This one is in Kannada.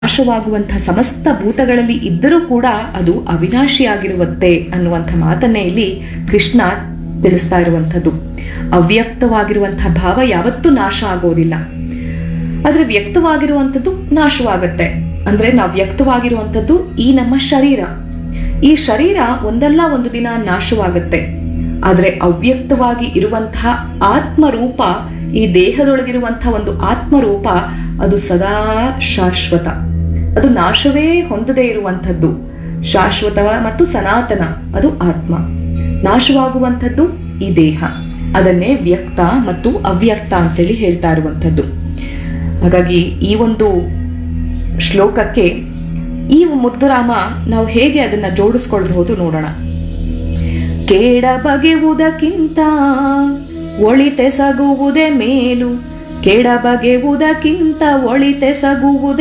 ನಾಶವಾಗುವಂಥ ಸಮಸ್ತ ಭೂತಗಳಲ್ಲಿ ಇದ್ದರೂ ಕೂಡ ಅದು ಅವಿನಾಶಿಯಾಗಿರುವಂತೆ ಅನ್ನುವಂಥ ಮಾತನ್ನೇ ಇಲ್ಲಿ ಕೃಷ್ಣ ತಿಳಿಸ್ತಾ ಇರುವಂಥದ್ದು ಅವ್ಯಕ್ತವಾಗಿರುವಂಥ ಭಾವ ಯಾವತ್ತೂ ನಾಶ ಆಗೋದಿಲ್ಲ ಆದರೆ ವ್ಯಕ್ತವಾಗಿರುವಂಥದ್ದು ನಾಶವಾಗತ್ತೆ ಅಂದ್ರೆ ನಾವು ವ್ಯಕ್ತವಾಗಿರುವಂಥದ್ದು ಈ ನಮ್ಮ ಶರೀರ ಈ ಶರೀರ ಒಂದಲ್ಲ ಒಂದು ದಿನ ನಾಶವಾಗತ್ತೆ ಆದರೆ ಅವ್ಯಕ್ತವಾಗಿ ಇರುವಂತಹ ಆತ್ಮರೂಪ ಈ ದೇಹದೊಳಗಿರುವಂತಹ ಒಂದು ಆತ್ಮರೂಪ ಅದು ಸದಾ ಶಾಶ್ವತ ಅದು ನಾಶವೇ ಹೊಂದದೇ ಇರುವಂಥದ್ದು ಶಾಶ್ವತ ಮತ್ತು ಸನಾತನ ಅದು ಆತ್ಮ ನಾಶವಾಗುವಂಥದ್ದು ಈ ದೇಹ ಅದನ್ನೇ ವ್ಯಕ್ತ ಮತ್ತು ಅವ್ಯಕ್ತ ಅಂತೇಳಿ ಹೇಳ್ತಾ ಇರುವಂಥದ್ದು ಹಾಗಾಗಿ ಈ ಒಂದು ಶ್ಲೋಕಕ್ಕೆ ಈ ಮುದ್ದುರಾಮ ನಾವು ಹೇಗೆ ಅದನ್ನ ಜೋಡಿಸ್ಕೊಳ್ಬಹುದು ನೋಡೋಣ ಕೇಡ ಬಗೆಯುವುದಕ್ಕಿಂತ ಒಳಿತೆಸಗುವುದೇ ಮೇಲು ಕೆಡ ಬಗೆಯುವುದಕ್ಕಿಂತ ಒಳಿತೆಸಗುವುದೇ